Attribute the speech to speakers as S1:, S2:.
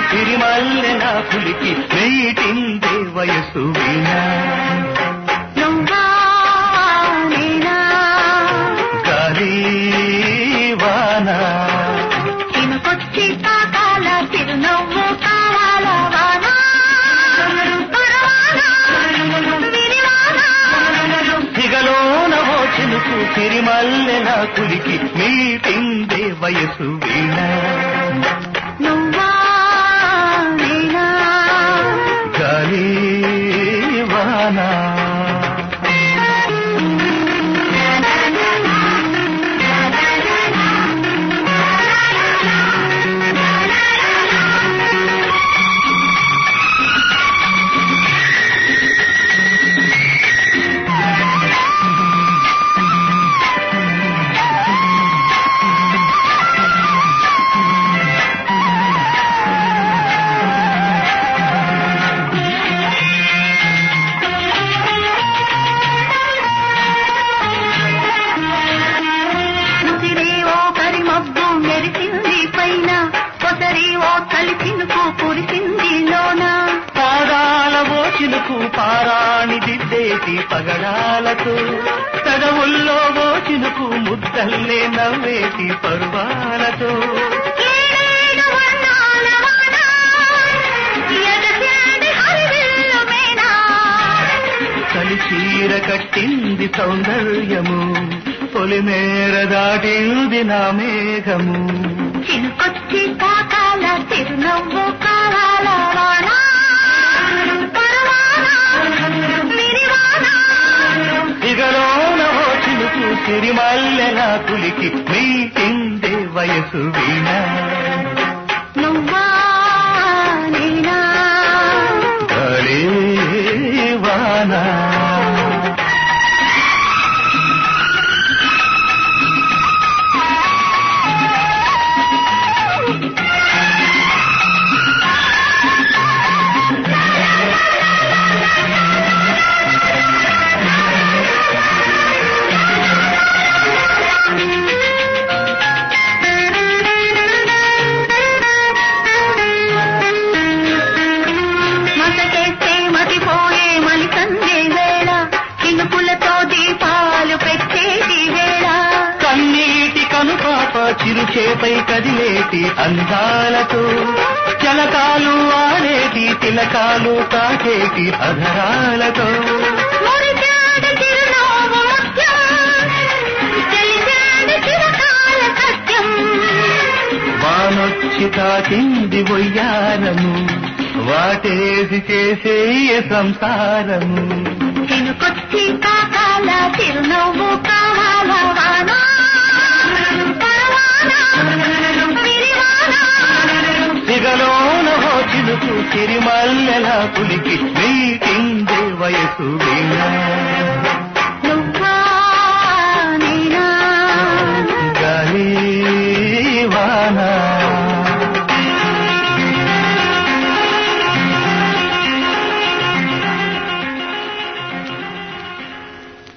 S1: సిరిమల్లెల పులికి వెయిటిందే వయసు వీణ
S2: నువ్వా నేనా
S1: గాలి వాన
S2: చినుకొచ్చి తాకాల చిరునవ్వు కావాల వాన పరవాన, విరివాన.
S1: సిగలోన ఓ చినుకు సిరిమల్లెల పులికి మీటిందే వయసు వీణ
S2: నువ్వా నేనా
S1: గాలి వాన
S2: ముసిరి ఓ కరిమబ్బు మెరిసింది పైన కొసరి ఓ కలిసినుకు కురిసింది లోన
S1: పాదాల ఓ చినుకు పారాణి దిద్దేసి పగడాలతో తడవుల్లో ఓ చినుకు ముద్దల్లే నవ్వేసి పరువాలతో
S2: ఏడేడు వర్ణాల వాన, ఎగసేడి హరివిల్లు మేన.
S1: చలి చీర కట్టింది సౌందర్యము పొలిమేర దాటింది నా మేఘము
S2: చినుకొచ్చి తాకాల చిరునవ్వు కావాల వాన పరవాన, విరివాన.
S1: ఇగలోన ఓ చినుకు సిరిమల్లెల పులికి మీటిందే వయసు వీణ
S2: నువ్వా నేనా
S1: గాలి వాన
S2: మసకేస్తే మతిపోయే మలి సందే వేళ చినుకులతో దీపాలు పెట్టేటి వేళ
S1: కన్నీటి కనుపాప చిరుచేపై కదిలేటి అందాలతో చలకాలు ఆడేటి తిలకాలు తాకేటి అధరాలతో
S2: మురిచాడు చిరునవ్వు ముత్యం తెలిసాడు చిరకాల సత్యం
S1: వానొచ్చి తాకింది వయ్యారము వాటేసి చేసే సంసారము
S2: చినుకొచ్చి తాకాల చిరునవ్వు కావాల వాన పరవాన, విరివాన.
S1: సిగలోన ఓ చినుకు సిరిమల్లెల పులికి మీటిందే వయసు వీణ